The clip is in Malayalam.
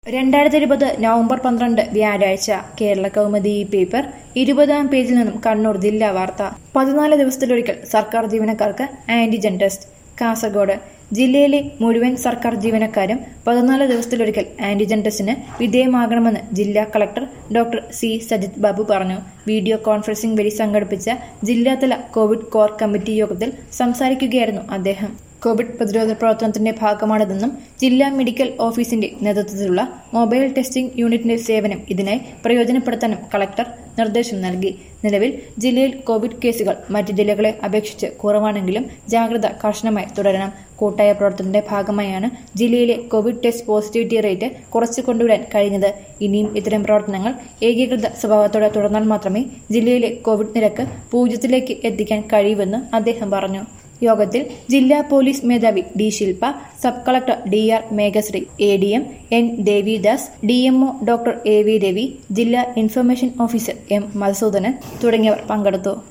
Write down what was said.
രണ്ടായിരത്തി ഇരുപത് നവംബർ പന്ത്രണ്ട് വ്യാഴാഴ്ച കേരള കൗമുദി ഈ പേപ്പർ ഇരുപതാം പേജിൽ നിന്നും കണ്ണൂർ ജില്ലാ വാർത്ത പതിനാല് ദിവസത്തിലൊരിക്കൽ സർക്കാർ ജീവനക്കാർക്ക് ആന്റിജൻ ടെസ്റ്റ് കാസർഗോഡ് ജില്ലയിലെ മുഴുവൻ സർക്കാർ ജീവനക്കാരും പതിനാല് ദിവസത്തിലൊരിക്കൽ ആന്റിജൻ ടെസ്റ്റിന് വിധേയമാകണമെന്ന് ജില്ലാ collector doctor C Sajith Babu പറഞ്ഞു വീഡിയോ കോൺഫറൻസിംഗ് വഴി സംഘടിപ്പിച്ച ജില്ലാതല കോവിഡ് കോർ കമ്മിറ്റി യോഗത്തിൽ സംസാരിക്കുകയായിരുന്നു അദ്ദേഹം കോവിഡ് പ്രതിരോധ പ്രവർത്തനത്തിന്റെ ഭാഗമാണിതെന്നും ജില്ലാ മെഡിക്കൽ ഓഫീസിന്റെ നേതൃത്വത്തിലുള്ള മൊബൈൽ ടെസ്റ്റിംഗ് യൂണിറ്റിന്റെ സേവനം ഇതിനായി പ്രയോജനപ്പെടുത്താനും കളക്ടർ നിർദ്ദേശം നൽകി നിലവിൽ ജില്ലയിൽ കോവിഡ് കേസുകൾ മറ്റ് ജില്ലകളെ അപേക്ഷിച്ച് കുറവാണെങ്കിലും ജാഗ്രത കർശനമായി തുടരണം കൂട്ടായ പ്രവർത്തനത്തിന്റെ ഭാഗമായാണ് ജില്ലയിലെ കോവിഡ് ടെസ്റ്റ് പോസിറ്റിവിറ്റി റേറ്റ് കുറച്ചു കൊണ്ടുവരാൻ കഴിഞ്ഞത് ഇനിയും ഇത്തരം പ്രവർത്തനങ്ങൾ ഏകീകൃത സ്വഭാവത്തോടെ തുടർന്നാൽ മാത്രമേ ജില്ലയിലെ കോവിഡ് നിരക്ക് പൂജ്യത്തിലേക്ക് എത്തിക്കാൻ കഴിയൂവെന്ന് അദ്ദേഹം പറഞ്ഞു യോഗത്തിൽ ജില്ലാ പോലീസ് മേധാവി D Shilpa sub collector D R Meghashree A D M N Devidas D MO doctor A V Ravi ജില്ലാ ഇൻഫർമേഷൻ ഓഫീസർ എം മധുസൂദനൻ തുടങ്ങിയവർ പങ്കെടുത്തു